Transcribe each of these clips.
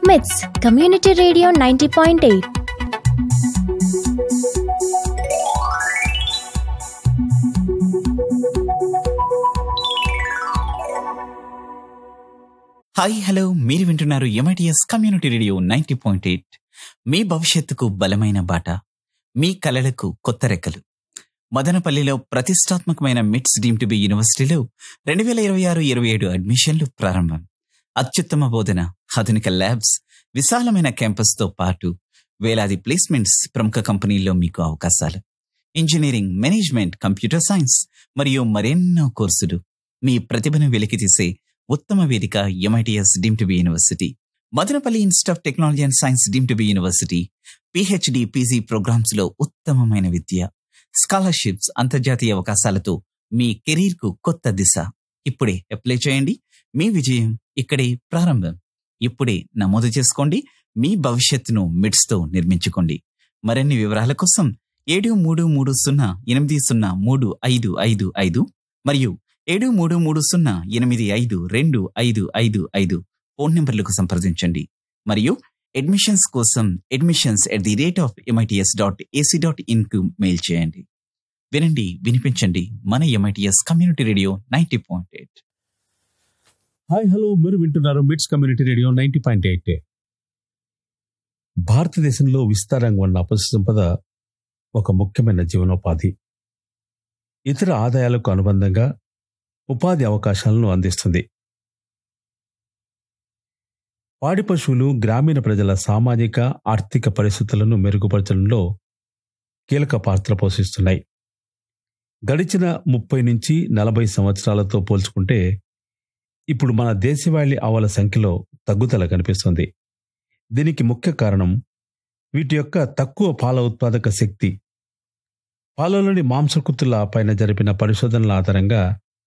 మిట్స్ community radio ninety point eight hi hello మీరు వింటున్నారు MITS community radio ninety point eight మీ భవిష్యత్తుకు బలమైన బాట మీ కలలకు కొత్త రెక్కలు మదనపల్లిలో ప్రతిష్టాత్మకమైన మిట్స్ డీమ్ టు బి యూనివర్సిటీలో రెండు వేల ఇరవై ఆరు ఇరవై ఏడు అడ్మిషన్లు ప్రారంభం అత్యుత్తమ బోధన ఆధునిక ల్యాబ్స్ విశాలమైన క్యాంపస్తో పాటు వేలాది ప్లేస్మెంట్స్ ప్రముఖ కంపెనీల్లో మీకు అవకాశాలు ఇంజనీరింగ్ మేనేజ్మెంట్ కంప్యూటర్ సైన్స్ మరియు మరెన్నో కోర్సులు మీ ప్రతిభను వెలికితీసే ఉత్తమ వేదిక MITS deem to be university Madanapalle institute of technology and science deem to be university PhD PG programmes లో ఉత్తమమైన విద్య స్కాలర్షిప్స్ అంతర్జాతీయ అవకాశాలతో మీ కెరీర్ కు కొత్త దిశ ఇప్పుడే అప్లై చేయండి మీ విజయం ఇక్కడే ప్రారంభం ఇప్పుడే నమోదు చేసుకోండి మీ భవిష్యత్తును మిడ్స్ తో నిర్మించుకోండి మరిన్ని వివరాల కోసం ఏడు మూడు మూడు సున్నా ఎనిమిది సున్నా మూడు ఐదు ఐదు ఐదు మరియు ఏడు మూడు మూడు సున్నా ఎనిమిది ఐదు రెండు ఐదు ఐదు ఐదు ఫోన్ నంబర్లకు సంప్రదించండి మరియు అడ్మిషన్స్ కోసం admissions at the rate of MITS dot AC dot in కు మెయిల్ చేయండి వినండి వినిపించండి మన MITS community radio ninety point eight hi hello మీరు వింటున్నారు MITS community radio ninety point eight భారతదేశంలో విస్తారంగా ఉన్న పశు సంపద ఒక ముఖ్యమైన జీవనోపాధి ఇతర ఆదాయాలకు అనుబంధంగా ఉపాధి అవకాశాలను అందిస్తుంది పాడి పశువులు గ్రామీణ ప్రజల సామాజిక ఆర్థిక పరిస్థితులను మెరుగుపరచడంలో కీలక పాత్ర పోషిస్తున్నాయి గడిచిన ముప్పై నుంచి నలభై సంవత్సరాలతో పోల్చుకుంటే ఇప్పుడు మన దేశవాళీ ఆవుల సంఖ్యలో తగ్గుదల కనిపిస్తుంది దీనికి ముఖ్య కారణం వీటి యొక్క తక్కువ పాల ఉత్పాదక శక్తి పాలలోని మాంసకృతుల పైన జరిపిన పరిశోధనల ఆధారంగా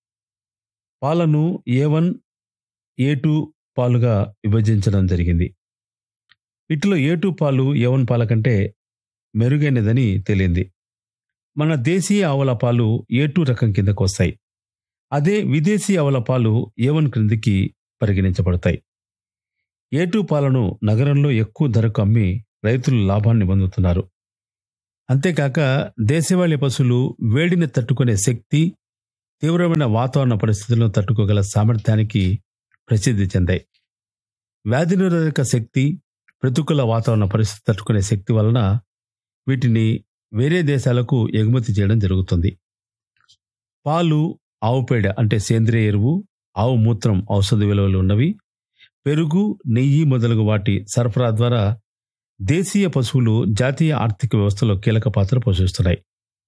పాలను ఏ వన్ ఏ టూ పాలుగా విభజించడం జరిగింది వీటిలో ఏ టూ పాలు ఏ వన్ పాల కంటే మెరుగైనదని తేలింది మన దేశీయ ఆవుల పాలు ఏ టూ రకం కిందకు వస్తాయి అదే విదేశీ ఆవుల పాలు ఏ వన్ క్రిందికి పరిగణించబడతాయి ఏ టూ పాలను నగరంలో ఎక్కువ ధరకు అమ్మి రైతులు లాభాన్ని పొందుతున్నారు అంతేకాక దేశవాళీ పశువులు వేడిని తట్టుకునే శక్తి తీవ్రమైన వాతావరణ పరిస్థితులను తట్టుకోగల సామర్థ్యానికి ప్రసిద్ధి చెందాయి వ్యాధి నిరోధక శక్తి ప్రతికూల వాతావరణ పరిస్థితి తట్టుకునే శక్తి వలన వీటిని వేరే దేశాలకు ఎగుమతి చేయడం జరుగుతుంది పాలు ఆవు పేడ అంటే సేంద్రియ ఎరువు ఆవు మూత్రం ఔషధ విలువలు ఉన్నవి పెరుగు నెయ్యి మొదలగు వాటి సరఫరా ద్వారా దేశీయ పశువులు జాతీయ ఆర్థిక వ్యవస్థలో కీలక పాత్ర పోషిస్తున్నాయి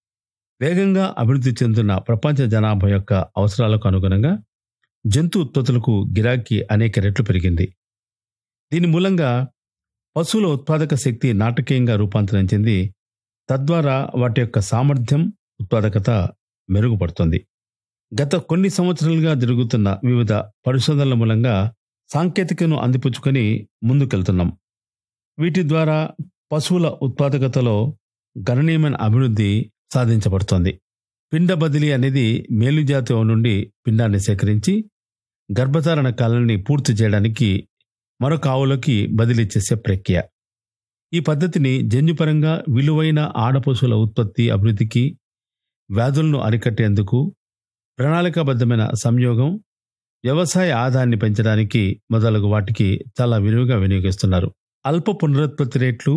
వేగంగా అభివృద్ధి చెందుతున్న ప్రపంచ జనాభా యొక్క అవసరాలకు అనుగుణంగా జంతు ఉత్పత్తులకు గిరాకీ అనేక రెట్లు పెరిగింది దీని మూలంగా పశువుల ఉత్పాదక శక్తి నాటకీయంగా రూపాంతరం చెంది తద్వారా వాటి యొక్క సామర్థ్యం ఉత్పాదకత మెరుగుపడుతుంది గత కొన్ని సంవత్సరాలుగా జరుగుతున్న వివిధ పరిశోధనల మూలంగా సాంకేతికను అందిపుచ్చుకొని ముందుకెళ్తున్నాం వీటి ద్వారా పశువుల ఉత్పాదకతలో గణనీయమైన అభివృద్ధి సాధించబడుతోంది పిండ బదిలీ అనేది మేలుజాతి ఆవు నుండి పిండాన్ని సేకరించి గర్భధారణ కాలాన్ని పూర్తి చేయడానికి మరొక ఆవులకి బదిలీ చేసే ప్రక్రియ ఈ పద్ధతిని జన్యుపరంగా విలువైన ఆడపశువుల ఉత్పత్తి అభివృద్ధికి వ్యాధులను అరికట్టేందుకు ప్రణాళికాబద్ధమైన సంయోగం వ్యవసాయ ఆదాయాన్ని పెంచడానికి మొదలగు వాటికి చాలా విరివిగా వినియోగిస్తున్నారు అల్ప పునరుత్పత్తి రేట్లు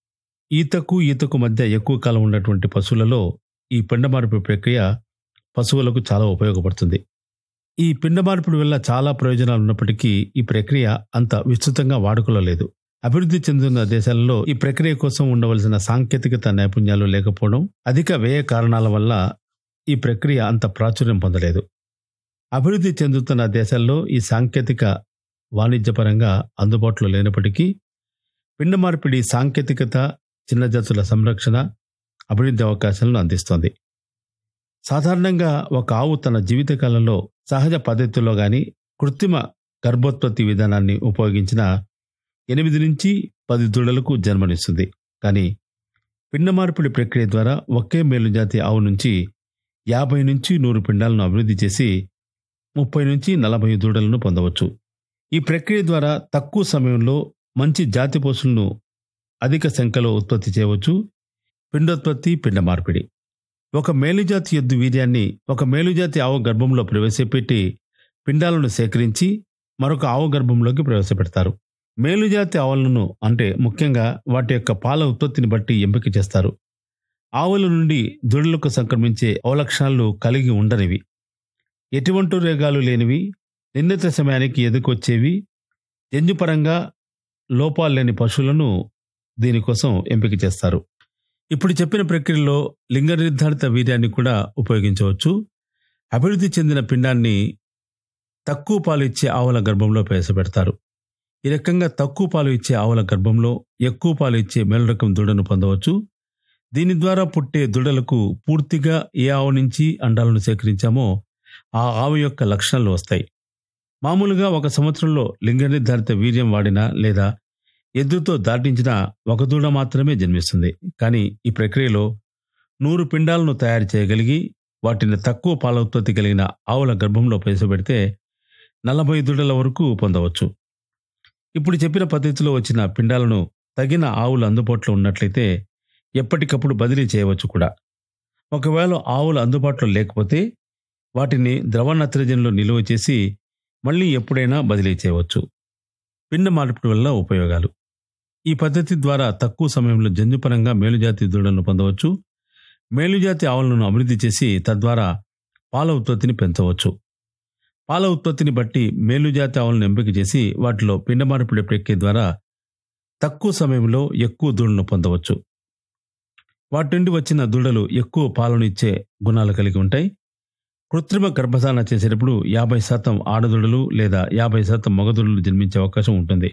ఈతకు ఈతకు మధ్య ఎక్కువ కాలం ఉన్నటువంటి పశువులలో ఈ పిండ మార్పిడి ప్రక్రియ పశువులకు చాలా ఉపయోగపడుతుంది ఈ పిండ మార్పిడి వల్ల చాలా ప్రయోజనాలు ఉన్నప్పటికీ ఈ ప్రక్రియ అంత విస్తృతంగా వాడుకలో లేదు అభివృద్ధి చెందుతున్న దేశాలలో ఈ ప్రక్రియ కోసం ఉండవలసిన సాంకేతికత నైపుణ్యాలు లేకపోవడం అధిక వ్యయ కారణాల వల్ల ఈ ప్రక్రియ అంత ప్రాచుర్యం పొందలేదు అభివృద్ధి చెందుతున్న దేశాల్లో ఈ సాంకేతిక వాణిజ్యపరంగా అందుబాటులో లేనప్పటికీ పిండ మార్పిడి సాంకేతికత చిన్న జాతుల సంరక్షణ అభివృద్ధి అవకాశాలను అందిస్తోంది సాధారణంగా ఒక ఆవు తన జీవితకాలంలో సహజ పద్ధతిలో గాని కృత్రిమ గర్భోత్పత్తి విధానాన్ని ఉపయోగించిన ఎనిమిది నుంచి పది దూడలకు జన్మనిస్తుంది కానీ పిండ మార్పిడి ప్రక్రియ ద్వారా ఒకే మేలుజాతి ఆవు నుంచి యాభై నుంచి నూరు పిండాలను అభివృద్ధి చేసి ముప్పై నుంచి నలభై దూడలను పొందవచ్చు ఈ ప్రక్రియ ద్వారా తక్కువ సమయంలో మంచి జాతి పశువులను అధిక సంఖ్యలో ఉత్పత్తి చేయవచ్చు పిండోత్పత్తి పిండ మార్పిడి ఒక మేలుజాతి ఎద్దు వీర్యాన్ని ఒక మేలుజాతి ఆవు గర్భంలో ప్రవేశపెట్టి పిండాలను సేకరించి మరొక ఆవు గర్భంలోకి ప్రవేశపెడతారు మేలుజాతి ఆవులను అంటే ముఖ్యంగా వాటి యొక్క పాల ఉత్పత్తిని బట్టి ఎంపిక చేస్తారు ఆవుల నుండి దూడలకు సంక్రమించే అవలక్షణాలు కలిగి ఉండనివి ఎటువంటి రేగాలు లేనివి నిర్ణీత సమయానికి ఎదుకొచ్చేవి జన్యుపరంగా లోపాలు లేని పశువులను దీనికోసం ఎంపిక చేస్తారు ఇప్పుడు చెప్పిన ప్రక్రియలో లింగ నిర్ధారిత వీర్యాన్ని కూడా ఉపయోగించవచ్చు అభివృద్ధి చెందిన పిండాన్ని తక్కువ పాలు ఇచ్చే ఆవుల గర్భంలో ప్రవేశపెడతారు ఈ రకంగా తక్కువ పాలు ఇచ్చే ఆవుల గర్భంలో ఎక్కువ పాలు ఇచ్చే మేలురకం దూడను పొందవచ్చు దీని ద్వారా పుట్టే దూడలకు పూర్తిగా ఏ ఆవు నుంచి అండాలను సేకరించామో ఆ ఆవు యొక్క లక్షణాలు వస్తాయి మామూలుగా ఒక సంవత్సరంలో లింగ నిర్ధారిత వీర్యం వాడినా లేదా ఎద్దుతో దాటించిన ఒక దూడ మాత్రమే జన్మిస్తుంది కానీ ఈ ప్రక్రియలో నూరు పిండాలను తయారు చేయగలిగి వాటిని తక్కువ పాల ఉత్పత్తి కలిగిన ఆవుల గర్భంలో ప్రవేశపెడితే నలభై దూడల వరకు పొందవచ్చు ఇప్పుడు చెప్పిన పద్ధతిలో వచ్చిన పిండాలను తగిన ఆవులు అందుబాటులో ఉన్నట్లయితే ఎప్పటికప్పుడు బదిలీ చేయవచ్చు కూడా ఒకవేళ ఆవులు అందుబాటులో లేకపోతే వాటిని ద్రవ నత్రజనిలో నిల్వ చేసి మళ్ళీ ఎప్పుడైనా బదిలీ చేయవచ్చు పిండ మార్పిడి వల్ల ఉపయోగాలు ఈ పద్ధతి ద్వారా తక్కువ సమయంలో జన్యుపరంగా మేలుజాతి దూడలను పొందవచ్చు మేలుజాతి ఆవులను అభివృద్ధి చేసి తద్వారా పాల ఉత్పత్తిని పెంచవచ్చు పాల ఉత్పత్తిని బట్టి మేలుజాతి ఆవులను ఎంపిక చేసి వాటిలో పిండ మార్పిడి ప్రక్రియ ద్వారా తక్కువ సమయంలో ఎక్కువ దూడలను పొందవచ్చు వాటి నుండి వచ్చిన దూడలు ఎక్కువ పాలను ఇచ్చే గుణాలు కలిగి ఉంటాయి కృత్రిమ గర్భధారణ చేసేటప్పుడు యాభై శాతం ఆడదూడలు లేదా యాభై శాతం మగదూడలు జన్మించే అవకాశం ఉంటుంది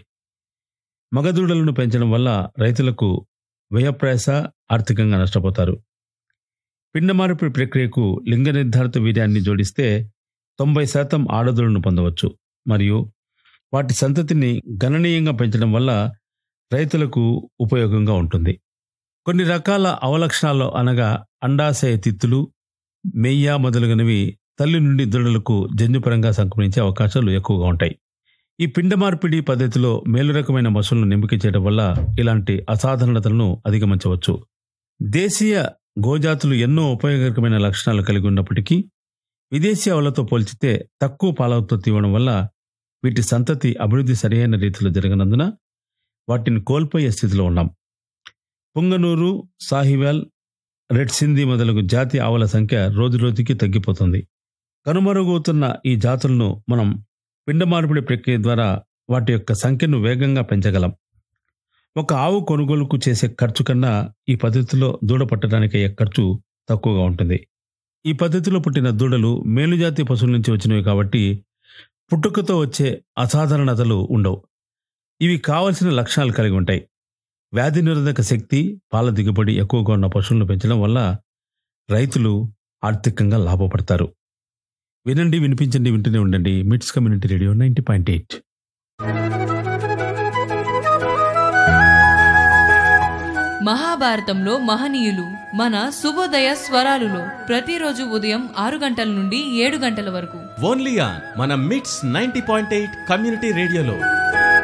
మగదూడలను పెంచడం వల్ల రైతులకు వ్యయప్రయాస ఆర్థికంగా నష్టపోతారు పిండ మార్పిడి ప్రక్రియకు లింగ నిర్ధారిత వీర్యాన్ని జోడిస్తే తొంభై శాతం ఆడదూడలను పొందవచ్చు మరియు వాటి సంతతిని గణనీయంగా పెంచడం వల్ల రైతులకు ఉపయోగంగా ఉంటుంది కొన్ని రకాల అవలక్షణాలు అనగా అండాశయ తిత్తులు మెయ్య మొదలగునవి తల్లి నుండి దూడలకు జన్యుపరంగా సంక్రమించే అవకాశాలు ఎక్కువగా ఉంటాయి ఈ పిండ మార్పిడి పద్ధతిలో మేలు రకమైన మసులను ఎంపిక చేయడం వల్ల ఇలాంటి అసాధారణతలను అధిగమించవచ్చు దేశీయ గోజాతులు ఎన్నో ఉపయోగకరమైన లక్షణాలు కలిగి ఉన్నప్పటికీ విదేశీ ఆవులతో పోల్చితే తక్కువ పాల ఉత్పత్తి ఇవ్వడం వల్ల వీటి సంతతి అభివృద్ధి సరైన రీతిలో జరగనందున వాటిని కోల్పోయే స్థితిలో ఉన్నాం పుంగనూరు సాహివాల్ రెడ్ సింధీ మొదలగు జాతి ఆవుల సంఖ్య రోజురోజుకి తగ్గిపోతుంది కనుమరుగవుతున్న ఈ జాతులను మనం పిండ మార్పిడి ప్రక్రియ ద్వారా వాటి యొక్క సంఖ్యను వేగంగా పెంచగలం ఒక ఆవు కొనుగోలుకు చేసే ఖర్చు కన్నా ఈ పద్ధతిలో దూడ పట్టడానికి అయ్యే ఖర్చు తక్కువగా ఉంటుంది ఈ పద్ధతిలో పుట్టిన దూడలు మేలుజాతి పశువుల నుంచి వచ్చినవి కాబట్టి పుట్టుకతో వచ్చే అసాధారణతలు ఉండవు ఇవి కావలసిన లక్షణాలు కలిగి ఉంటాయి వ్యాధి నిరోధక శక్తి పాల దిగుబడి ఎక్కువగా ఉన్న పశువులను పెంచడం వల్ల రైతులు ఆర్థికంగా లాభపడతారు వినండి వినిపించండి వింటూనే ఉండండి MITS community radio ninety point eight మహాభారతంలో మహనీయులు మన శుభోదయ స్వరాలులో ప్రతిరోజు ఉదయం ఆరు గంటల నుండి ఏడు గంటల వరకు ఓన్లీ ఆన్ మన మిట్స్ నైన్టీ పాయింట్ ఎయిట్ కమ్యూనిటీ రేడియోలో